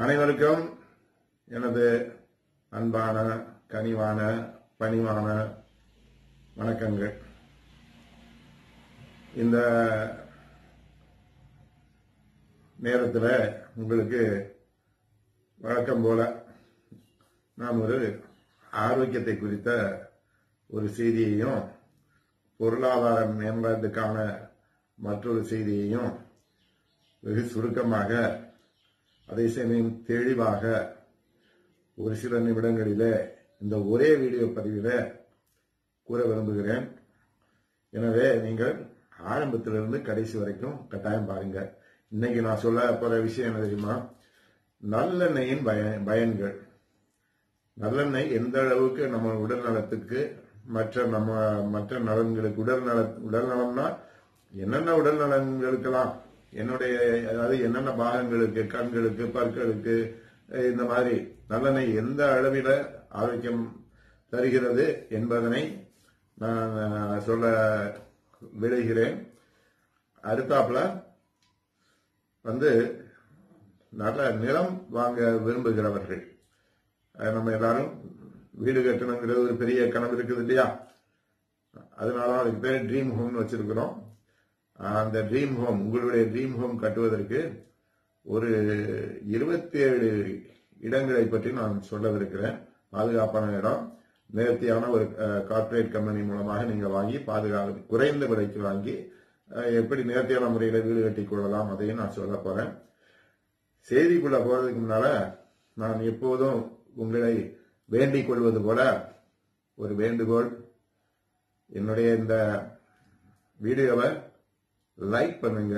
அனைவருக்கும் எனது அன்பான கனிவான பணிவான வணக்கங்கள் இந்த நேரத்தில் உங்களுக்கு வழக்கம் போல நான் ஒரு ஆரோக்கியத்தை குறித்த ஒரு செய்தியையும் பொருளாதார மேம்பாட்டுக்கான மற்றொரு செய்தியையும் வெகு சுருக்கமாக அதே சமயம் தெளிவாக ஒரு சில நிமிடங்களிலே இந்த ஒரே வீடியோ பதிவில் கூற விரும்புகிறேன் எனவே நீங்கள் ஆரம்பத்திலிருந்து கடைசி வரைக்கும் கட்டாயம் பாருங்க இன்னைக்கு நான் சொல்ல போற விஷயம் என்ன தெரியுமா நல்லெண்ணெயின் பய- பயன்கள் நல்லெண்ணெய் எந்த அளவுக்கு நம்ம உடல் நலத்துக்கு மற்ற நம்ம மற்ற நலன்களுக்கு உடல் நல உடல் நலம்னா என்னென்ன உடல் நலன்களுக்கெல்லாம் என்னுடைய அதாவது என்னென்ன பாகங்களுக்கு கண்களுக்கு பற்களுக்கு அஹ் இந்த மாதிரி நல்லெண்ணெய் எந்த அளவில ஆரோக்கியம் தருகிறது என்பதனை நான் அஹ், சொல்ல விளைகிறேன் அடுத்தாப்புல வந்து நல்ல நிலம் வாங்க விரும்புகிறவர்கள் அஹ் நம்ம எல்லாரும் வீடு கட்டணுங்கிறது ஒரு பெரிய கனவு இருக்குது இல்லையா அதனால அதுக்கு பேர் ட்ரீம் ஹோம்னு வச்சிருக்கிறோம் அஹ் அந்த ட்ரீம் ஹோம் உங்களுடைய ட்ரீம் ஹோம் கட்டுவதற்கு ஒரு இருபத்தி ஏழு இடங்களை பற்றி நான் சொல்லவிருக்கிறேன் பாதுகாப்பான இடம் நேர்த்தியான ஒரு கார்ப்பரேட் கம்பெனி மூலமாக நீங்க வாங்கி பாதுகாப்பு குறைந்த விலைக்கு வாங்கி அஹ், எப்படி நேர்த்தியான முறையில் வீடு கட்டிக் கொள்ளலாம் அதையும் நான் சொல்ல போறேன் செய்திக்குள்ள போறதுக்கு முன்னால நான் எப்போதும் உங்களை வேண்டிக் கொள்வது போல ஒரு வேண்டுகோள் என்னுடைய இந்த வீடியோவை லைக் பண்ணுங்க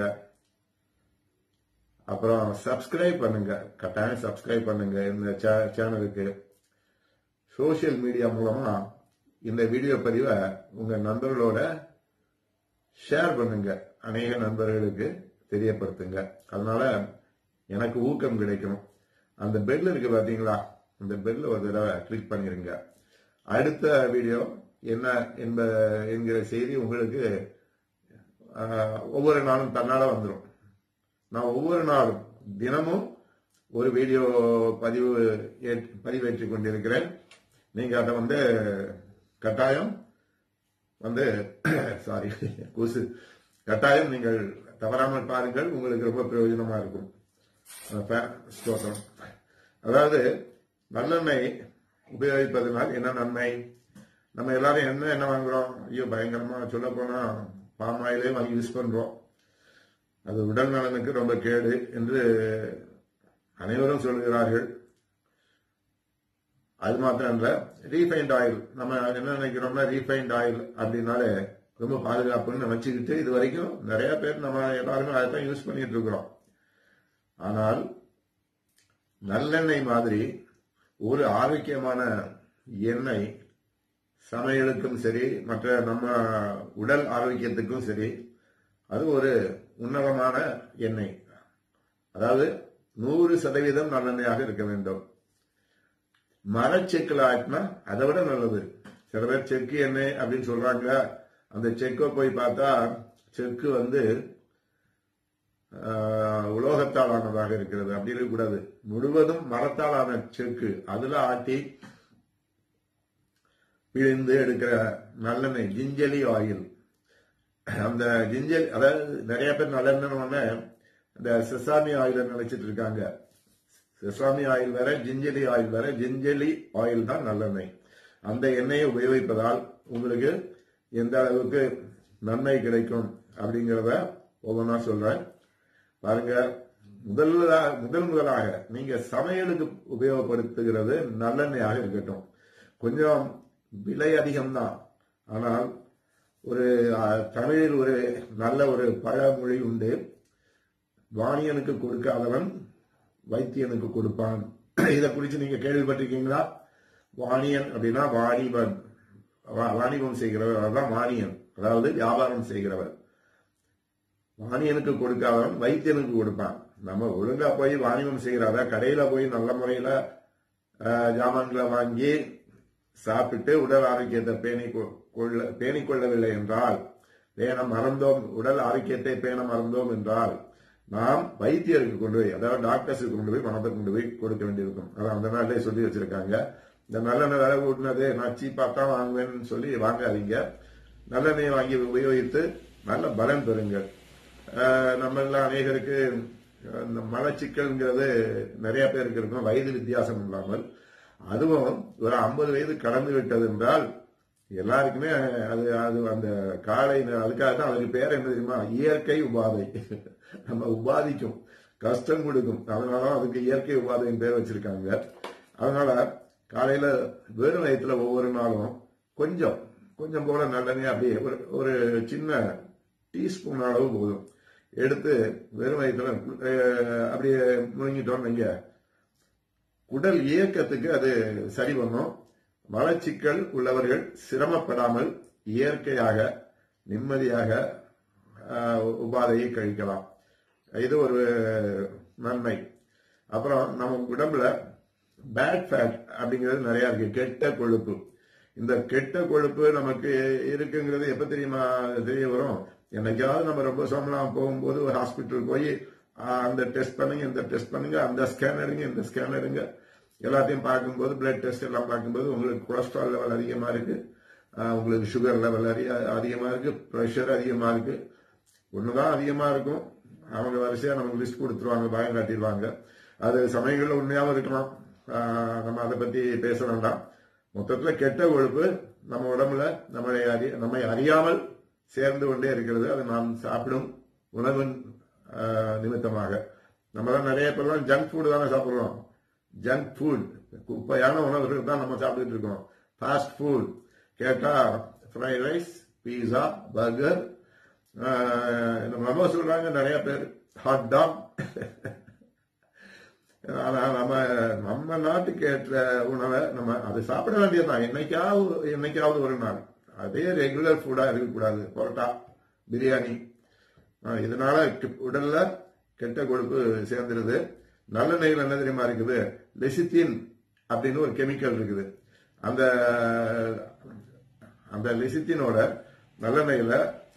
அப்புறம் சப்ஸ்கிரைப் பண்ணுங்க கட்டாயம் சப்ஸ்கிரைப் பண்ணுங்க இந்த சே- சேனலுக்கு சோஷியல் மீடியா மூலமா இந்த வீடியோ பதிவை உங்க நண்பர்களோட ஷேர் பண்ணுங்க அநேக நண்பர்களுக்கு தெரியப்படுத்துங்க அதனால எனக்கு ஊக்கம் கிடைக்கணும் அந்த பெல் இருக்கு பாத்தீங்களா அந்த பெல்ல ஒரு தடவை கிளிக் பண்ணிருங்க அடுத்த வீடியோ என்ன என்ப என்கிற செய்தி உங்களுக்கு ஆஹ், ஒவ்வொரு நாளும் தன்னால வந்துடும் நான் ஒவ்வொரு நாளும் தினமும் ஒரு வீடியோ பதிவு ஏற்- பதிவேற்றிக் கொண்டிருக்கிறேன் நீங்க அதை வந்து கட்டாயம் வந்து சாரி கூசு கட்டாயம் நீங்கள் தவறாமல் பாருங்கள் உங்களுக்கு ரொம்ப பிரயோஜனமா இருக்கும் அஹ் ப- ஸ்தோத்திரம் அதாவது நல்லெண்ணெய் உபயோகிப்பதனால் என்ன நன்மை நம்ம எல்லாரும் என்ன என்ன வாங்குறோம் ஐயோ பயங்கரமா சொல்ல போனா பாம் ஆயிலே வாங்கி யூஸ் பண்றோம் அது உடல் நலனுக்கு ரொம்ப கேடு என்று அனைவரும் சொல்கிறார்கள் அது மாத்திரம் இல்ல ரீஃபைண்ட் ஆயில் நம்ம என்ன நினைக்கிறோம்னா ரீஃபைண்ட் ஆயில் அப்படின்னாலே ரொம்ப பாதுகாப்புன்னு நினைச்சுக்கிட்டு இது வரைக்கும் நிறைய பேர் நம்ம எல்லாருமே அதை தான் யூஸ் பண்ணிட்டு இருக்கிறோம் ஆனால் நல்லெண்ணெய் மாதிரி ஒரு ஆரோக்கியமான எண்ணெய் சமையலுக்கும் சரி மற்ற நம்ம உடல் ஆரோக்கியத்துக்கும் சரி அது ஒரு உன்னதமான எண்ணெய் அதாவது நூறு சதவீதம் நல்லெண்ணெயாக இருக்க வேண்டும் மரச்செக்கில் ஆட்டினா அதை விட நல்லது சில பேர் செக்கு எண்ணெய் அப்படின்னு சொல்றாங்க அந்த செக்கை போய் பார்த்தா செக்கு வந்து ஆஹ், உலோகத்தால் ஆனதாக இருக்கிறது அப்படி இருக்கக்கூடாது முழுவதும் மரத்தால் ஆன செக்கு அதுல ஆட்டி பிழிந்து எடுக்கிற நல்லெண்ணெய் ஜிஞ்சலி ஆயில் அந்த ஜிஞ்சல் அதாவது நிறைய பேர் நல்லெண்ணெய் இந்த செசாமி ஆயில நினைச்சிட்டு இருக்காங்க செசாமி ஆயில் வேற ஜிஞ்சலி ஆயில் வேற ஜிஞ்சலி ஆயில் தான் நல்லெண்ணெய் அந்த எண்ணெயை உபயோகிப்பதால் உங்களுக்கு எந்த அளவுக்கு நன்மை கிடைக்கும் அப்படிங்கிறத ஒவ்வொன்றா சொல்றேன் பாருங்க முதல்ல முதல் முதலாக நீங்க சமையலுக்கு உபயோகப்படுத்துகிறது நல்லெண்ணெயாக இருக்கட்டும் கொஞ்சம் விலை அதிகம்தான் ஆனால் ஒரு அஹ், தமிழில் ஒரு நல்ல ஒரு பழமொழி உண்டு வாணியனுக்கு கொடுக்காதவன் வைத்தியனுக்கு கொடுப்பான் இதை குறித்து நீங்க கேள்விப்பட்டிருக்கீங்களா வாணியன் அப்படின்னா வாணிபன் வா- வாணிபம் செய்கிறவர் அதான் வாணியன் அதாவது வியாபாரம் செய்கிறவர் வாணியனுக்கு கொடுக்காதவன் வைத்தியனுக்கு கொடுப்பான் நம்ம ஒழுங்கா போய் வாணிபம் செய்கிறதா கடையில போய் நல்ல முறையில அஹ், ஜாமான்களை வாங்கி சாப்பிட்டு உடல் ஆரோக்கியத்தை பேணி கொ- கொள்ள பேணிக் கொள்ளவில்லை என்றால் பேண மறந்தோம் உடல் ஆரோக்கியத்தை பேண மறந்தோம் என்றால் நாம் வைத்தியருக்கு கொண்டு போய் அதாவது டாக்டர்ஸுக்கு கொண்டு போய் பணத்தை கொண்டு போய் கொடுக்க வேண்டியிருக்கும் அதான் அந்த நாட்டிலே சொல்லி வச்சிருக்காங்க இந்த நல்லெண்ணெய் விலை கூட்டினது நான் சீப்பாக தான் வாங்குவேன்னு சொல்லி வாங்காதீங்க நல்லெண்ணெயை வாங்கி உபயோகித்து நல்ல பலன் பெறுங்கள் ஆஹ் நம்ம எல்லாம் அநேகருக்கு இந்த மலச்சிக்கல்ங்கிறது நிறைய பேருக்கு இருக்கும் வயது வித்தியாசம் இல்லாமல் அதுவும் ஒரு ஐம்பது வயது கடந்து விட்டது என்றால் எல்லாருக்குமே அது அது அந்த காலை நே- அதுக்காக தான் அதுக்கு பேர் என்ன தெரியுமா இயற்கை உபாதை நம்ம உபாதிக்கும் கஷ்டம் கொடுக்கும் அதனால அதுக்கு இயற்கை உபாதைன்னு பேர் வச்சிருக்காங்க அதனால காலையில வெறும் வயிற்றுல ஒவ்வொரு நாளும் கொஞ்சம் கொஞ்சம் போல நல்லெண்ணெய் அப்படியே ஒரு ஒரு சின்ன டீஸ்பூன் அளவு போதும் எடுத்து வெறும் வயிற்றுல அஹ், அப்படியே முழுங்கிட்டோம் நீங்க உடல் இயக்கத்துக்கு அது சரி பண்ணும் மலச்சிக்கல் உள்ளவர்கள் சிரமப்படாமல் இயற்கையாக நிம்மதியாக ஆஹ், உபாதையை கழிக்கலாம் இது ஒரு நன்மை அப்புறம் நம்ம உடம்புல பேட் ஃபேட் அப்படிங்கிறது நிறைய இருக்கு கெட்ட கொழுப்பு இந்த கெட்ட கொழுப்பு நமக்கு இருக்குங்கிறது எப்ப தெரியுமா தெரிய வரும் என்னைக்காவது நம்ம ரொம்ப சோமலாம் போகும்போது ஒரு ஹாஸ்பிட்டல் போய் ஆஹ், அந்த டெஸ்ட் பண்ணுங்க இந்த டெஸ்ட் பண்ணுங்க அந்த ஸ்கேனருங்க இந்த ஸ்கேனருங்க எல்லாத்தையும் பார்க்கும்போது பிளட் டெஸ்ட் எல்லாம் பார்க்கும்போது உங்களுக்கு கொலஸ்ட்ரால் லெவல் அதிகமா இருக்கு ஆஹ், உங்களுக்கு சுகர் லெவல் அதிகமா இருக்கு ப்ரெஷர் அதிகமா இருக்கு ஒண்ணுதான் அதிகமா இருக்கும் அவங்க வரிசையா நமக்கு லிஸ்ட் கொடுத்துருவாங்க பயம் காட்டிடுவாங்க அது சமயங்கள்ல உண்மையாவும் இருக்கலாம் ஆஹ் நம்ம அதை பத்தி பேச வேண்டாம் மொத்தத்துல கெட்ட கொழுப்பு நம்ம உடம்புல நம்மளை அறி நம்மை அறியாமல் சேர்ந்து கொண்டே இருக்கிறது அது நாம் சாப்பிடும் உணவின் ஆஹ், நிமித்தமாக நம்ம தான் நிறைய பேர்லாம் ஜங்க் ஃபுட் தானே சாப்பிடுறோம் ஜங்க் ஃபுட் குப்பையான உணவுகள் தான் நம்ம சாப்பிட்டுட்டு இருக்கோம் ஃபாஸ்ட் ஃபுட் கேட்டா ஃப்ரைட் ரைஸ் பீஸா பர்கர் நம்ம சொல்றாங்க நிறைய பேர் ஹாட் டாக் ஆனா நம்ம நம்ம நாட்டுக்கு ஏற்ற உணவை நம்ம அது சாப்பிட வேண்டியதுதான் என்னைக்காவது என்னைக்காவது ஒரு நாள் அதே ரெகுலர் ஃபுட்டா இருக்கக்கூடாது பரோட்டா பிரியாணி ஆஹ் இதனால கெ- உடல்ல கெட்ட கொழுப்பு சேர்ந்துருது நல்லெண்ணெயில் என்ன தெரியுமா இருக்குது லெசித்தின் அப்படின்னு ஒரு கெமிக்கல் இருக்குது அந்த அந்த லெசித்தினோட நல்லெண்ணெயில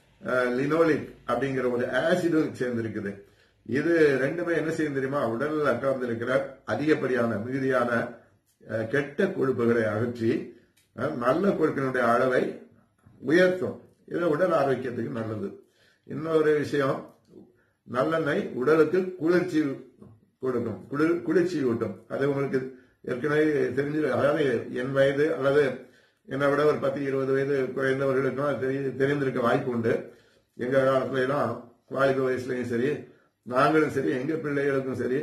லினோலிக் அப்படிங்கிற ஒரு ஆசிடும் சேர்ந்திருக்குது இது ரெண்டுமே என்ன செய்யும் தெரியுமா உடல்ல கலந்திருக்கிற அதிகப்படியான மிகுதியான அஹ், கெட்ட கொழுப்புகளை அகற்றி அஹ், நல்ல கொழுப்பினுடைய அளவை உயர்த்தும் இது உடல் ஆரோக்கியத்துக்கு நல்லது இன்னொரு விஷயம் நல்லெண்ணெய் உடலுக்கு குளிர்ச்சி கொடுக்கும் குளிர் குளிர்ச்சி ஊட்டும் அது உங்களுக்கு ஏற்கனவே தெரிஞ்சு அதாவது என் வயது அல்லது என்னை விட ஒரு பத்து இருபது வயது குறைந்தவர்களுக்கும் அது தெரி- தெரிந்திருக்க வாய்ப்பு உண்டு எங்க காலத்துல எல்லாம் வாலிப வயசுலயும் சரி நாங்களும் சரி எங்க பிள்ளைகளுக்கும் சரி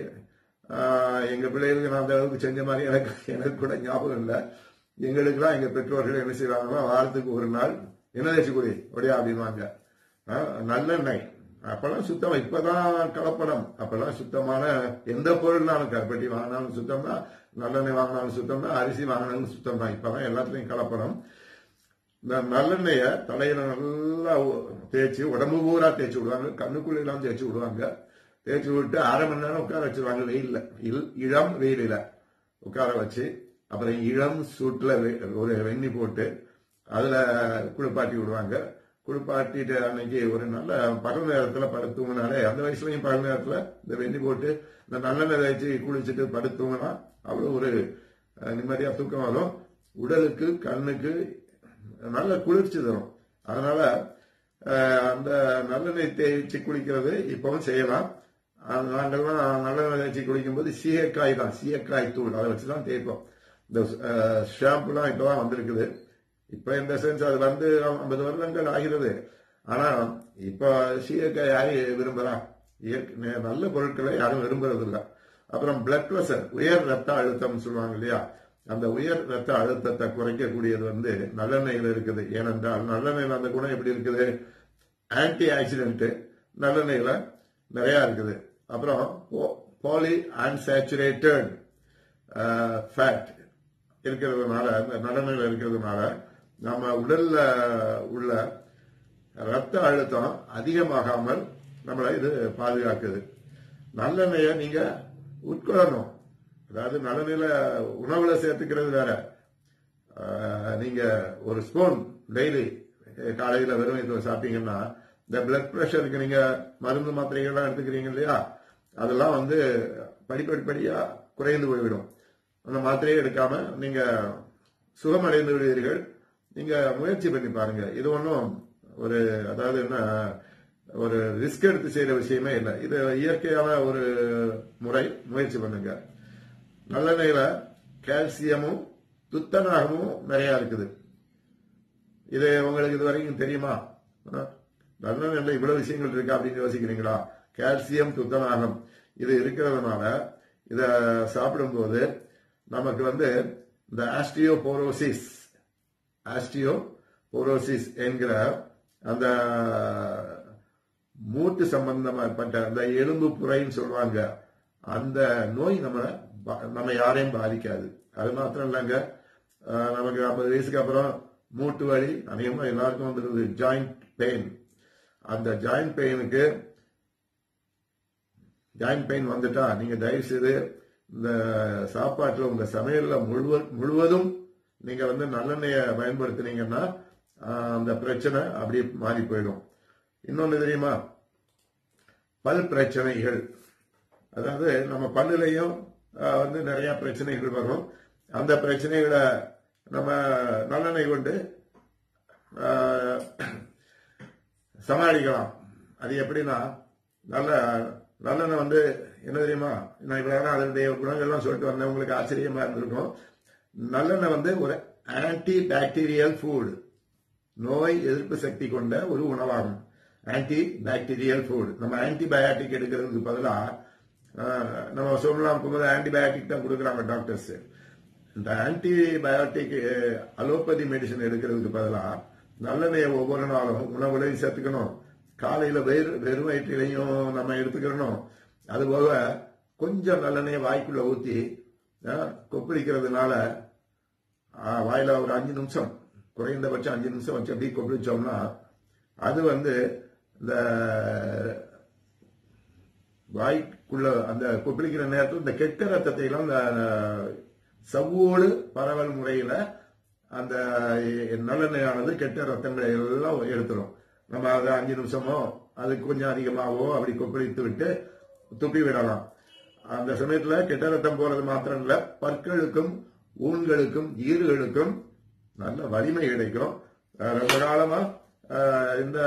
ஆஹ், எங்க பிள்ளைகளுக்கு நான் அந்த அளவுக்கு செஞ்ச மாதிரி எனக்கு எனக்கு கூட ஞாபகம் இல்லை எங்களுக்கெல்லாம் எங்க பெற்றோர்கள் என்ன செய்வாங்கன்னா வாரத்துக்கு ஒரு நாள் என்ன தேய்ச்சி குடி ஒடியா அப்படின்வாங்க ஆஹ், நல்லெண்ணெய் அப்பெல்லாம் சுத்தம் இப்பதான் கலப்படம் அப்பெல்லாம் சுத்தமான எந்த பொருள்னாலும் கருப்பட்டி வாங்கினாலும் சுத்தம் தான் நல்லெண்ணெய் வாங்கினாலும் சுத்தம் தான் அரிசி வாங்கினாலும் சுத்தம் தான் இப்பதான் எல்லாத்துலயும் கலப்படம் இந்த நல்லெண்ணெய தலையில நல்லா உ- தேய்ச்சி உடம்பு பூரா தேய்ச்சி விடுவாங்க கண்ணுக்குள்ள எல்லாம் தேய்ச்சி விடுவாங்க தேய்ச்சி விட்டு அரை மணி நேரம் உட்கார வச்சிருவாங்க வெயில்ல இல்- இளம் வெயிலில உட்கார வச்சு அப்புறம் இளம் சூட்டுல வெ- ஒரு வெண்ணி போட்டு அதுல குளிப்பாட்டி விடுவாங்க குளிப்பாட்டிட்டு அன்னைக்கு ஒரு நல்ல பகல் நேரத்துல படுத்துவனாலே அந்த வயசுலயும் பகல் நேரத்துல இந்த வெண்ணி போட்டு இந்த நல்லெண்ணெய் தேய்ச்சி குளிச்சுட்டு படுத்துவனா அவ்வளவு ஒரு அஹ், நிம்மதியா தூக்கம் வரும் உடலுக்கு கண்ணுக்கு நல்ல குளிர்ச்சி தரும் அதனால அஹ், அந்த நல்லெண்ணெய் தேய்ச்சி குளிக்கிறது இப்பவும் செய்யலாம் அஹ், நாங்கெல்லாம் நல்லெண்ணெய் தேய்ச்சி குளிக்கும்போது சீயக்காய் தான் சீயக்காய் தூள் அதை வச்சு தான் தேய்ப்போம் இந்த ஷாம்புலாம் இப்பதான் வந்திருக்குது இப்ப இந்த சென்ஸ் அது வந்து ஐம்பது வருடங்கள் ஆகிறது ஆனா இப்ப சீயக்காய் யாரு விரும்புறா இயற்கை- நல்ல பொருட்களை யாரும் விரும்புறது இல்ல அப்புறம் பிளட் பிரஷர் உயர் ரத்த அழுத்தம் சொல்லுவாங்க இல்லையா அந்த உயர் ரத்த அழுத்தத்தை குறைக்கக்கூடியது வந்து நல்லெண்ணெயில இருக்குது ஏனென்றால் நல்லெண்ணெயில அந்த குணம் எப்படி இருக்குது ஆன்டி ஆக்சிடென்ட் நல்லெண்ணெயில நிறைய இருக்குது அப்புறம் பாலி அன்சாச்சுரேட்டட் ஃபேட் இருக்கிறதுனால இந்த நல்லெண்ணெயில இருக்கிறதுனால நம்ம உடல்ல உள்ள ரத்த அழுத்தம் அதிகமாகாமல் நம்மளை இது பாதுகாக்குது நல்லெண்ணெயை நீங்க உட்கொள்ளணும் அதாவது நல்லெண்ணெயில உணவுல சேர்த்துக்கிறது வேற ஆஹ், நீங்க ஒரு ஸ்பூன் டெய்லி காலையில வெறும் இது சாப்பிட்டீங்கன்னா இந்த பிளட் பிரஷருக்கு நீங்க மருந்து மாத்திரைகள்லாம் எடுத்துக்கிறீங்க இல்லையா அதெல்லாம் வந்து படிப்படிப்படியா குறைந்து போய்விடும் அந்த மாத்திரையை எடுக்காம நீங்க சுகமடைந்து விடுவீர்கள் நீங்க முயற்சி பண்ணி பாருங்க இது ஒன்றும் ஒரு அதாவது என்ன ஒரு ரிஸ்க் எடுத்து செய்யற விஷயமே இல்லை இது இயற்கையான ஒரு முறை முயற்சி பண்ணுங்க நல்லெண்ணெயில கால்சியமும் துத்தநாகமும் நிறைய இருக்குது இது உங்களுக்கு இது வரைக்கும் தெரியுமா அஹ், நல்லெண்ணெய்ல இவ்வளவு விஷயங்கள் இருக்கு அப்படின்னு யோசிக்கிறீங்களா கால்சியம் துத்தநாகம் இது இருக்கிறதுனால இத சாப்பிடும்போது நமக்கு வந்து இந்த ஆஸ்டியோபோரோசிஸ் ஆஸ்டியோபோரோசிஸ் என்கிற அந்த மூட்டு சம்பந்தப்பட்ட அந்த எலும்பு புரைன்னு சொல்லுவாங்க அந்த நோய் நம்ம நம்ம யாரையும் பாதிக்காது அது மாத்திரம் இல்லைங்க அஹ், நமக்கு ஐம்பது வயசுக்கு அப்புறம் மூட்டு வலி அநேகமா எல்லாருக்கும் வந்துருது ஜாயிண்ட் பெயின் அந்த ஜாயிண்ட் பெயினுக்கு ஜாயிண்ட் பெயின் வந்துட்டா நீங்க தயவு செய்து இந்த சாப்பாட்டுல உங்க சமையல்ல முழுவ முழுவதும் நீங்க வந்து நல்லெண்ணெய பயன்படுத்தினீங்கன்னா ஆஹ், அந்த பிரச்சனை அப்படியே மாறி போயிடும் இன்னொன்னு தெரியுமா பல் பிரச்சனைகள் அதாவது நம்ம பல்லுலையும் ஆஹ், வந்து நிறைய பிரச்சனைகள் வரும் அந்த பிரச்சனைகளை நம்ம நல்லெண்ணெய் கொண்டு ஆஹ், சமாளிக்கலாம் அது எப்படின்னா நல்ல நல்லெண்ணெய் வந்து என்ன தெரியுமா நான் இவ்வளவு நேரம் அதனுடைய குணங்கள்லாம் சொல்லிட்டு வந்தேன் உங்களுக்கு ஆச்சரியமா இருந்திருக்கும் நல்லெண்ணெய் வந்து ஒரு ஆன்டி பாக்டீரியல் ஃபுட் நோய் எதிர்ப்பு சக்தி கொண்ட ஒரு உணவாகும் ஆன்டி பாக்டீரியல் ஃபுட் நம்ம ஆன்டிபயாட்டிக் எடுக்கிறதுக்கு பதிலா ஆஹ், நம்ம சொல்லலாம் போகும்போது ஆன்டிபயாட்டிக் தான் கொடுக்குறாங்க டாக்டர்ஸ் இந்த ஆன்டிபயோட்டிக் அலோபதி மெடிசன் எடுக்கிறதுக்கு பதிலா நல்லெண்ணெயை ஒவ்வொரு நாளும் உணவுலையும் சேர்த்துக்கணும் காலையில வெறு வெறும் வயிற்றிலையும் நம்ம எடுத்துக்கிறணும் அதுபோக கொஞ்சம் நல்லெண்ணெயை வாய்க்குள்ள ஊத்தி ஆஹ், கொப்பளிக்கிறதுனால ஆஹ், வாயில ஒரு அஞ்சு நிமிஷம் குறைந்தபட்சம் அஞ்சு நிமிஷம் வச்சு அப்படியே கொப்பளிச்சோம்னா அது வந்து இந்த வாய்க்குள்ள அந்த கொப்பளிக்கிற நேரத்தில் இந்த கெட்ட ரத்தத்தை எல்லாம் இந்த சவ்வோடு பரவல் முறையில அந்த நல்லெண்ணெயானது கெட்ட ரத்தங்களை எல்லாம் எடுத்துரும் நம்ம அதை அஞ்சு நிமிஷமோ அதுக்கு கொஞ்சம் அதிகமாகவோ அப்படி கொப்பளித்து விட்டு துப்பி விடலாம் அந்த சமயத்துல கெட்ட ரத்தம் போறது மாத்திரம் இல்ல பற்களுக்கும் ஊன்களுக்கும் ஈறுகளுக்கும் நல்ல வலிமை கிடைக்கும் அஹ் ரொம்ப காலமா அஹ் இந்த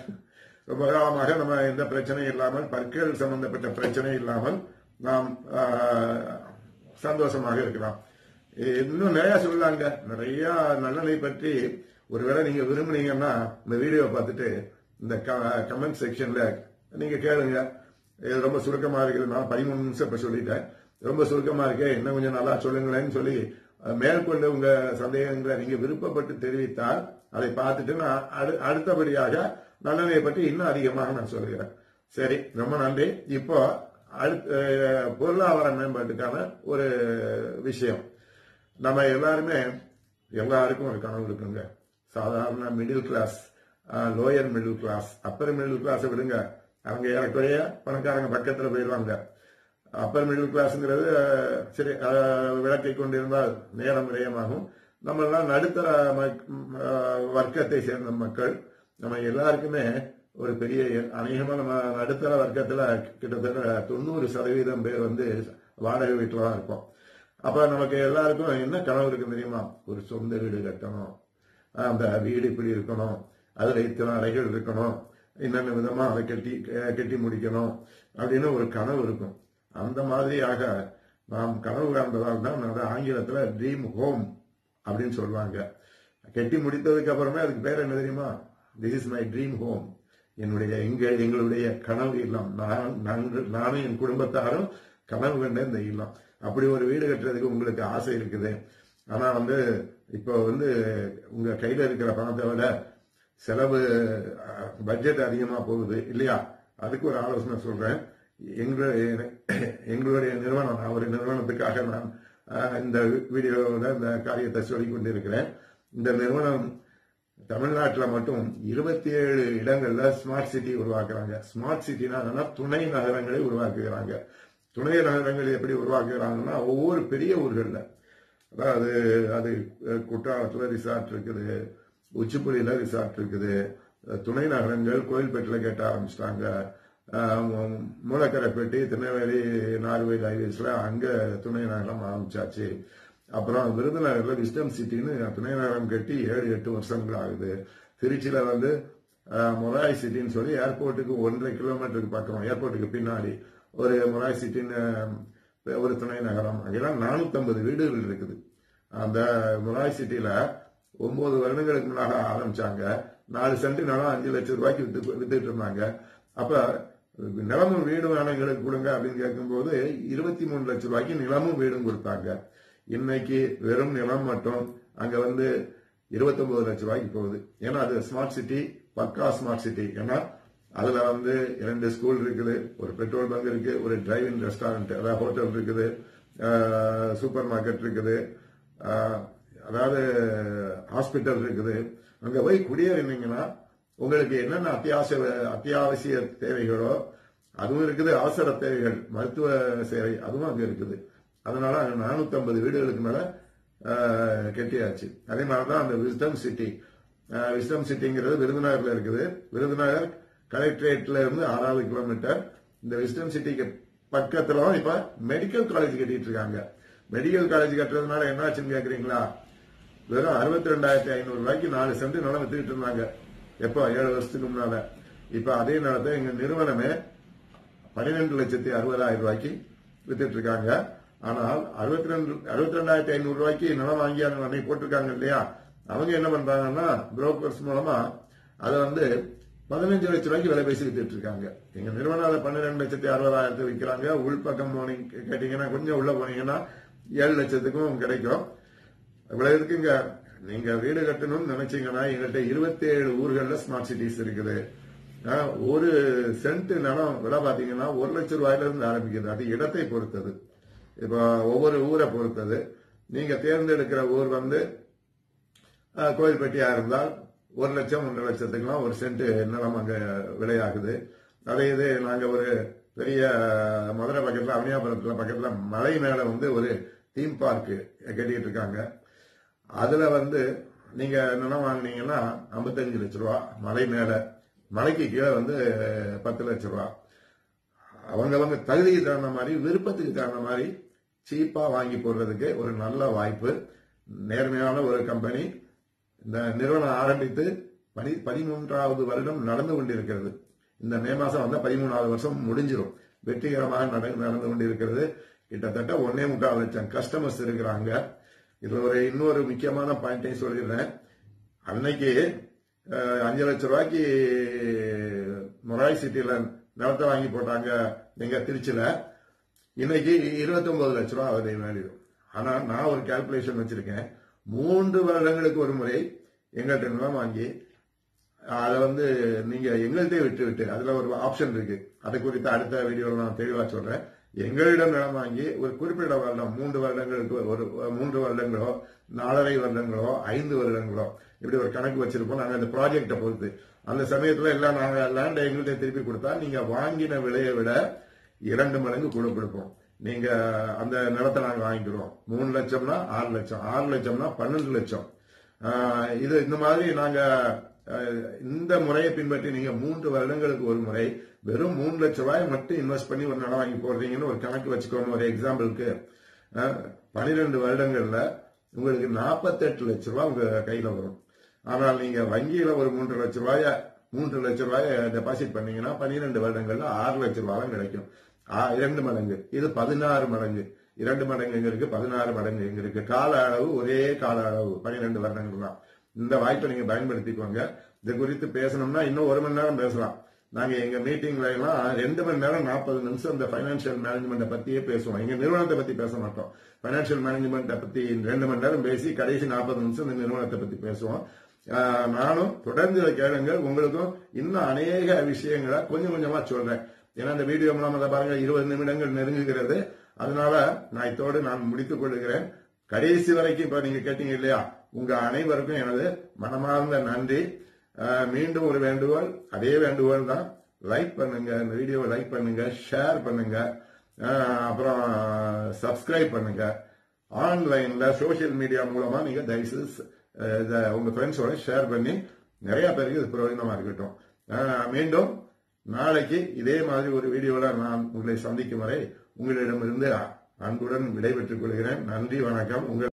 ரொம்ப காலமாக நம்ம எந்த பிரச்சனையும் இல்லாமல் பற்கள் சம்பந்தப்பட்ட பிரச்சனை இல்லாமல் நாம் அஹ், சந்தோஷமாக இருக்கலாம் இன்னும் நிறைய சொல்லலாங்க நிறைய நல்லெண்ணெய் பற்றி ஒருவேளை நீங்க விரும்புனீங்கன்னா இந்த வீடியோ பார்த்துட்டு இந்த கமெண்ட் செக்ஷன்ல நீங்க கேளுங்க இது ரொம்ப சுருக்கமா இருக்குது நான் பதிமூணு நிமிஷம் இப்ப சொல்லிட்டேன் ரொம்ப சுருக்கமா இருக்கு இன்னும் கொஞ்சம் நல்லா சொல்லுங்களேன்னு சொல்லி அஹ், மேற்கொண்டு உங்க சந்தேகங்களை நீங்க விருப்பப்பட்டு தெரிவித்தால் அதை பார்த்துட்டு நான் அடு- அடுத்தபடியாக நல்லெண்ணெயை பற்றி இன்னும் அதிகமாக நான் சொல்லுகிறேன் சரி ரொம்ப நன்றி இப்போ அடுத்த அஹ், பொருளாதார மேம்பாட்டுக்கான ஒரு விஷயம் நம்ம எல்லாருமே எல்லாருக்கும் ஒரு கனவு இருக்குங்க சாதாரண middle class lower middle class upper middle கிளாஸை விடுங்க அவங்க ஏறக்குறைய பணக்காரங்க பக்கத்துல போயிடுவாங்க அப்பர் மிடில் கிளாஸ்ங்கிறது அஹ், சரி அஹ், விளக்கை கொண்டிருந்தால் நேரம் விரயமாகும் நம்ம எல்லாம் நடுத்தர மக்- ம், அஹ், வர்க்கத்தை சேர்ந்த மக்கள் நம்ம எல்லாருக்குமே ஒரு பெரிய அநேகமா நம்ம நடுத்தர வர்க்கத்துல கிட்டத்தட்ட தொண்ணூறு சதவீதம் பேர் வந்து வாடகை வீட்டுல தான் இருப்போம் அப்ப நமக்கு எல்லாருக்கும் என்ன கனவு இருக்கு தெரியுமா ஒரு சொந்த வீடு கட்டணும் அந்த வீடு இப்படி இருக்கணும் அதுல இத்தனை அறைகள் இருக்கணும் என்னென்ன விதமா அதை கட்டி அஹ், கட்டி முடிக்கணும் அப்படின்னு ஒரு கனவு இருக்கும் அந்த மாதிரியாக நாம் கனவு காண்பதால் தான் அதை ஆங்கிலத்துல ட்ரீம் ஹோம் அப்படின்னு சொல்லுவாங்க கட்டி முடித்ததுக்கு அப்புறமே அதுக்கு பேர் என்ன தெரியுமா this is my dream home என்னுடைய எங்க எங்களுடைய கனவு இல்லம் நான் நாங்கள் நானும் என் குடும்பத்தாரும் கனவு கண்ட இந்த இல்லம் அப்படி ஒரு வீடு கட்டுறதுக்கு உங்களுக்கு ஆசை இருக்குது ஆனா வந்து இப்போ வந்து உங்க கையில இருக்கிற பணத்தை விட செலவு பட்ஜெட் அதிகமா போகுது இல்லையா அதுக்கு ஒரு ஆலோசனை சொல்றேன் எங்களுடைய எங்களுடைய நிறுவனம் நான் ஒரு நிறுவனத்துக்காக நான் அஹ், இந்த வீடியோவில் இந்த காரியத்தை சொல்லிக் கொண்டிருக்கிறேன் இந்த நிறுவனம் தமிழ்நாட்டில் மட்டும் இருபத்தி ஏழு இடங்கள்ல ஸ்மார்ட் சிட்டி உருவாக்குறாங்க ஸ்மார்ட் சிட்டினா என்னன்னா துணை நகரங்களை உருவாக்குகிறாங்க துணை நகரங்கள் எப்படி உருவாக்குறாங்கன்னா ஒவ்வொரு பெரிய ஊர்கள்ல அதாவது அது அஹ், குற்றாலத்துல ரிசார்ட் இருக்குது உச்சிப்புலியில ரிசார்ட் இருக்குது அஹ், துணை நகரங்கள் கோயில்பேட்டில் கேட்ட ஆரம்பிச்சிட்டாங்க மூலக்கரைப்பேட்டி திருநெல்வேலி நார்வேல் ஹைவேஸ்ல அங்க துணை நகரம் ஆரம்பிச்சாச்சு அப்புறம் விருதுநகர்ல விஸ்டம் சிட்டின்னு துணை நகரம் கட்டி ஏழு எட்டு வருஷங்கள் ஆகுது திருச்சியில வந்து அஹ், மொராய் சிட்டின்னு சொல்லி ஏர்போர்ட்டுக்கு ஒன்றரை கிலோமீட்டருக்கு பக்கம் ஏர்போர்ட்டுக்கு பின்னாடி ஒரு மொராய் சிட்டின்னு அஹ், ஒரு துணை நகரம் அங்கெல்லாம் 450 வீடுகள் இருக்குது அந்த மொராய் சிட்டில ஒன்பது வருடங்களுக்கு முன்னாக ஆரம்பிச்சாங்க நாலு சென்ட் நிலம் அஞ்சு லட்சம் ரூபாய்க்கு வித்து வித்துட்டு இருந்தாங்க அப்ப நிலமும் வீடும் வேணும் எங்களுக்கு கொடுங்க அப்படின்னு கேட்கும்போது இருபத்தி மூணு லட்சம் ரூபாய்க்கு நிலமும் வீடும் கொடுத்தாங்க இன்னைக்கு வெறும் நிலம் மட்டும் அங்க வந்து 29 லட்சம் ரூபாய்க்கு போகுது ஏன்னா அது ஸ்மார்ட் சிட்டி பக்கா ஸ்மார்ட் சிட்டி ஏன்னா அதுல வந்து இரண்டு ஸ்கூல் இருக்குது ஒரு பெட்ரோல் பங்க் இருக்கு ஒரு டிரைவிங் ரெஸ்டாரண்ட் அதாவது ஹோட்டல் இருக்குது சூப்பர் மார்க்கெட் இருக்குது ஆஹ், அதாவது ஹாஸ்பிட்டல் இருக்குது அங்க போய் குடியேறினீங்கன்னா உங்களுக்கு என்னென்ன அத்தியாவசிய அத்தியாவசிய தேவைகளோ அதுவும் இருக்குது அவசர தேவைகள் மருத்துவ சேவை அதுவும் அங்க இருக்குது அதனால அங்க 450 வீடுகளுக்கு மேல ஆஹ், கெட்டியாச்சு அதே மாதிரிதான் அந்த விஸ்டம் சிட்டி விஸ்டம் சிட்டிங்கிறது விருதுநகர்ல இருக்குது விருதுநகர் கலெக்டரேட்ல இருந்து ஆறாவது கிலோமீட்டர் இந்த விஸ்டம் சிட்டிக்கு பக்கத்துல தான் இப்ப மெடிக்கல் காலேஜ் கட்டிட்டு இருக்காங்க மெடிக்கல் காலேஜ் கட்டுறதுனால என்ன ஆச்சுன்னு கேக்குறீங்களா வெறும் அறுபத்தி ரெண்டாயிரத்தி ஐநூறு ரூபாய்க்கு நாலு சென்ட் நிலம் வித்துக்கிட்டு இருந்தாங்க எப்போ ஏழு வருஷத்துக்கு முன்னால இப்ப அதே நிலத்தை எங்க நிறுவனமே பன்னிரெண்டு லட்சத்தி அறுபதாயிரம் ரூபாய்க்கு வித்துட்டு இருக்காங்க ஆனால் அறுபத்தி ரெண்டு அறுபத்தி ரெண்டாயிரத்தி ஐநூறு ரூபாய்க்கு நிலம் வாங்கி அந்த அன்னைக்கு போட்டிருக்காங்க இல்லையா அவங்க என்ன பண்றாங்கன்னா புரோக்கர்ஸ் மூலமா அதை வந்து பதினஞ்சு லட்சம் ரூபாய்க்கு விலை பேசி வித்துட்டு இருக்காங்க எங்க நிறுவனம் அதை பன்னிரெண்டு லட்சத்தி அறுபதாயிரத்து விற்கிறாங்க உள்பக்கம் போனீங்க கேட்டீங்கன்னா கொஞ்சம் உள்ள போனீங்கன்னா ஏழு லட்சத்துக்கும் கிடைக்கும் இவ்வளவு இருக்குங்க நீங்க வீடு கட்டணும்னு நினைச்சீங்கன்னா எங்கள்கிட்ட இருபத்தி ஏழு ஊர்கள்ல ஸ்மார்ட் சிட்டிஸ் இருக்குது ஆஹ், ஒரு சென்ட் நிலம் விலை பாத்தீங்கன்னா ஒரு லட்சம் ரூபாயில இருந்து ஆரம்பிக்குது அது இடத்தை பொறுத்தது இப்போ ஒவ்வொரு ஊரை பொறுத்தது நீங்க தேர்ந்தெடுக்கிற ஊர் வந்து ஆஹ், கோயில்பட்டியா இருந்தால் ஒரு லட்சம் ஒன்றரை லட்சத்துக்குலாம் ஒரு சென்ட் நிலம் அங்க விலையாகுது அதே இது நாங்க ஒரு பெரிய மதுரை பக்கத்துல அவனியாபுரத்துல பக்கத்துல மலை மேல வந்து ஒரு தீம் பார்க் கட்டிட்டு இருக்காங்க அதுல வந்து நீங்க நிலம் வாங்குனீங்கன்னா 55 லட்ச ரூபா மலை மேல மலைக்கு கீழே வந்து பத்து லட்ச ரூபா அவங்க வந்து தகுதிக்கு தகுந்த மாதிரி விருப்பத்துக்கு தகுந்த மாதிரி சீப்பா வாங்கி போடுறதுக்கு ஒரு நல்ல வாய்ப்பு நேர்மையான ஒரு கம்பெனி இந்த நிறுவனம் ஆரம்பித்து பனி பதிமூன்றாவது வருடம் நடந்து கொண்டிருக்கிறது இந்த மே மாசம் வந்தா பதிமூணாவது வருஷம் முடிஞ்சிடும் வெற்றிகரமாக நட- நடந்து கொண்டிருக்கிறது கிட்டத்தட்ட ஒன்னே முக்கால் லட்சம் கஸ்டமர்ஸ் இருக்கிறாங்க இதுல ஒரு இன்னொரு முக்கியமான பாயிண்டையும் சொல்லிடுறேன் அன்னைக்கு அஹ், அஞ்சு லட்சம் ரூபாய்க்கு மொராய் சிட்டில நிலத்தை வாங்கி போட்டாங்க எங்க திருச்சியில இன்னைக்கு 29 லட்ச ரூபா அதே வேல்யூ ஆனா நான் ஒரு கால்குலேஷன் வச்சிருக்கேன் மூன்று வருடங்களுக்கு ஒரு முறை எங்கள்கிட்ட நிலம் வாங்கி அதை வந்து நீங்க எங்கள்கிட்ட விட்டு விட்டு அதுல ஒரு ஆப்ஷன் இருக்கு அதை குறித்து அடுத்த வீடியோவில் நான் தெளிவா சொல்றேன் எங்களிடம் நிலம் வாங்கி ஒரு குறிப்பிட்ட வருடம் மூன்று வருடங்களுக்கு ஒரு மூன்று வருடங்களோ நாலரை வருடங்களோ ஐந்து வருடங்களோ இப்படி ஒரு கணக்கு வச்சிருப்போம் நாங்க அந்த ப்ராஜெக்டை பொறுத்து அந்த சமயத்துல எல்லாம் நாங்க லேண்டை எங்கள்கிட்ட திருப்பி கொடுத்தா நீங்க வாங்கின விலையை விட இரண்டு மடங்கு கூட கொடுப்போம் நீங்க அந்த நிலத்தை நாங்க வாங்கிக்கிறோம் மூணு லட்சம்னா ஆறு லட்சம் ஆறு லட்சம்னா பன்னெண்டு லட்சம் ஆஹ் இது இந்த மாதிரி நாங்க ஆஹ் இந்த முறையை பின்பற்றி நீங்க மூன்று வருடங்களுக்கு ஒரு முறை வெறும் மூணு லட்சம் ரூபாய் மட்டும் இன்வெஸ்ட் பண்ணி ஒரு நிலம் வாங்கி போடுறீங்கன்னு ஒரு கணக்கு வச்சுக்கோங்க ஒரு எக்ஸாம்பிளுக்கு பனிரெண்டு வருடங்கள்ல உங்களுக்கு நாற்பத்தெட்டு லட்ச ரூபாய் உங்க கையில வரும் ஆனால் நீங்க வங்கியில ஒரு மூன்று லட்ச ரூபாய மூன்று லட்ச ரூபாய டெபாசிட் பண்ணீங்கன்னா பன்னிரெண்டு வருடங்கள்ல ஆறு லட்ச ரூபாய் தான் கிடைக்கும் ஆ- இரண்டு மடங்கு இது பதினாறு மடங்கு இரண்டு மடங்கு எங்க இருக்கு பதினாறு மடங்கு எங்க இருக்கு கால அளவு ஒரே கால அளவு பன்னிரெண்டு வருடங்கள் தான் இந்த வாய்ப்பை நீங்க பயன்படுத்திக்கோங்க இது குறித்து பேசணும்னா இன்னும் ஒரு மணி நேரம் பேசலாம் நாங்க எங்க மீட்டிங்ல எல்லாம் ரெண்டு மணி நேரம் நாற்பது நிமிஷம் இந்த பைனான்சியல் மேனேஜ்மெண்ட்டை பத்தியே பேசுவோம் எங்க நிறுவனத்தை பத்தி பேச மாட்டோம் பைனான்சியல் மேனேஜ்மெண்ட்டை பத்தி ரெண்டு மணி நேரம் பேசி கடைசி நாற்பது நிமிஷம் இந்த நிறுவனத்தை பத்தி பேசுவோம் ஆஹ் நானும் தொடர்ந்து இதை கேளுங்கள் உங்களுக்கும் இன்னும் அநேக விஷயங்களை கொஞ்சம் கொஞ்சமா சொல்றேன் ஏன்னா இந்த வீடியோ மூலமா இதை பாருங்க இருபது நிமிடங்கள் நெருங்குகிறது அதனால நான் இத்தோடு நான் முடித்துக் கொள்கிறேன் கடைசி வரைக்கும் இப்ப நீங்க கேட்டீங்க இல்லையா உங்க அனைவருக்கும் எனது மனமார்ந்த நன்றி ஆஹ் மீண்டும் ஒரு வேண்டுகோள் அதே வேண்டுகோள் தான் லைக் பண்ணுங்க இந்த வீடியோவை லைக் பண்ணுங்க ஷேர் பண்ணுங்க ஆஹ் அப்புறம் சப்ஸ்கிரைப் பண்ணுங்க ஆன்லைன்ல சோஷியல் மீடியா மூலமா நீங்க தயவுசெய்து அஹ், இத உங்க ஃப்ரெண்ட்ஸோட ஷேர் பண்ணி நிறைய பேருக்கு இது பிரயோஜனமா இருக்கட்டும் ஆஹ் மீண்டும் நாளைக்கு இதே மாதிரி ஒரு வீடியோல நான் உங்களை சந்திக்கும் வரை உங்களிடமிருந்து அன்புடன் விடைபெற்றுக் கொள்கிறேன் நன்றி வணக்கம் உங்கள்